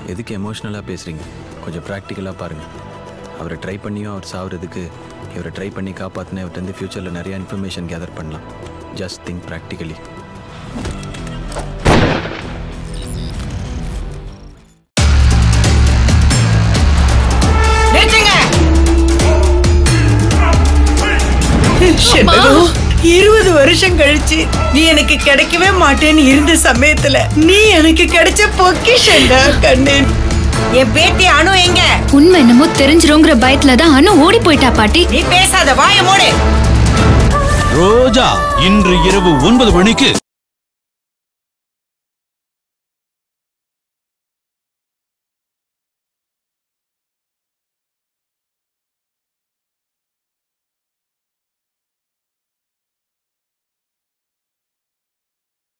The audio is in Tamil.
எதுக்கு எமோஷ்னலாக பேசுகிறீங்க கொஞ்சம் ப்ராக்டிக்கலாக பாருங்கள் அவரை ட்ரை பண்ணியும் அவர் சாவறதுக்கு இவரை ட்ரை பண்ணி காப்பாற்றின இவர்கிட்ட ஃப்யூச்சரில் நிறைய இன்ஃபர்மேஷன் கேதர் பண்ணலாம் ஜஸ்ட் திங்க் ப்ராக்டிக்கலி நிறுத்துங்க செண்பகம் இருபது வருஷம் கழிச்சு நீ எனக்கு கிடைக்கவே மாட்டேன்னு இருந்த சமயத்துல நீ எனக்கு கிடைச்ச பொக்கிஷன்டா கண்ணு என் பேத்தி அணு எங்க உண்மை என்னமோ தெரிஞ்சிருங்கிற பயத்துல தான் அனு ஓடி போயிட்டா பாட்டி நீ பேசாத வாய மூடு ரோஜா இன்று இரவு ஒன்பது மணிக்கு